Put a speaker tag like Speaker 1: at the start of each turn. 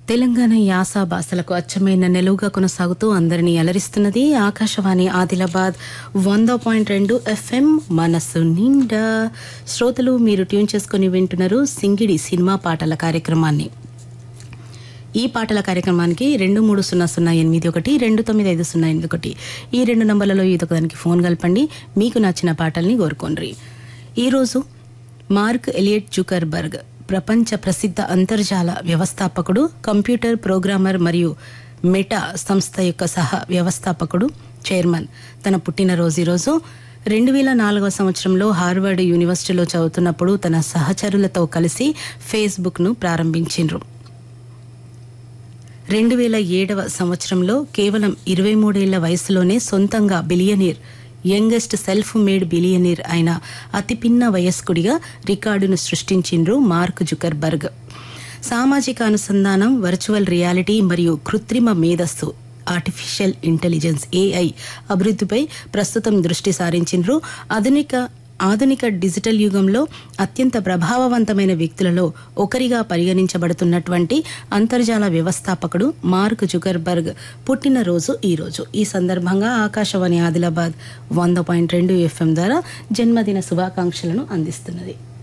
Speaker 1: తెలంగాణ యాస భాషలకు అచ్చమైన నిలువుగా కొనసాగుతూ అందరినీ అలరిస్తున్నది ఆకాశవాణి ఆదిలాబాద్ వంద పాయింట్ రెండు ఎఫ్ఎం మనసు నిండా శ్రోతలు మీరు ట్యూన్ చేసుకుని వింటున్నారు సింగిడి సినిమా పాటల కార్యక్రమాన్ని ఈ పాటల కార్యక్రమానికి రెండు మూడు సున్నా సున్నా ఎనిమిది ఒకటి రెండు తొమ్మిది ఐదు సున్నా ఎనిమిది ఒకటి ఈ రెండు నంబర్లలో ఏదో దానికి ఫోన్ కలపండి మీకు నచ్చిన పాటల్ని కోరుకోండి ఈరోజు మార్క్ ఎలియట్ జుకర్బర్గ్ ప్రపంచ ప్రసిద్ధ అంతర్జాల వ్యవస్థాపకుడు కంప్యూటర్ ప్రోగ్రామర్ మరియు మెటా సంస్థ యొక్క సహ వ్యవస్థాపకుడు చైర్మన్ తన పుట్టినరోజు ఈరోజు రెండు వేల నాలుగవ సంవత్సరంలో హార్వర్డ్ యూనివర్సిటీలో చదువుతున్నప్పుడు తన సహచరులతో కలిసి ఫేస్బుక్ను ప్రారంభించిండ్రు రెండు వేల ఏడవ సంవత్సరంలో కేవలం ఇరవై మూడేళ్ల వయసులోనే సొంతంగా billionaire youngest self made billionaire అయిన అతి పిన్న వయస్కుడిగా రికార్డును సృష్టించిండ్రు మార్క్ జుకర్బర్గ్ సామాజిక అనుసంధానం వర్చువల్ రియాలిటీ మరియు కృత్రిమ మేధస్సు ఆర్టిఫిషియల్ ఇంటెలిజెన్స్ ఏఐ అభివృద్ధిపై ప్రస్తుతం దృష్టి సారించిండ్రు ఆధునిక ఆధునిక డిజిటల్ యుగంలో అత్యంత ప్రభావవంతమైన వ్యక్తులలో ఒకరిగా పరిగణించబడుతున్నటువంటి అంతర్జాల వ్యవస్థాపకుడు మార్క్ జుకర్బర్గ్ పుట్టినరోజు ఈ రోజు ఈ సందర్భంగా ఆకాశవాణి ఆదిలాబాద్ వంద పాయింట్ రెండు ఎఫ్ఎం ద్వారా జన్మదిన శుభాకాంక్షలను అందిస్తున్నది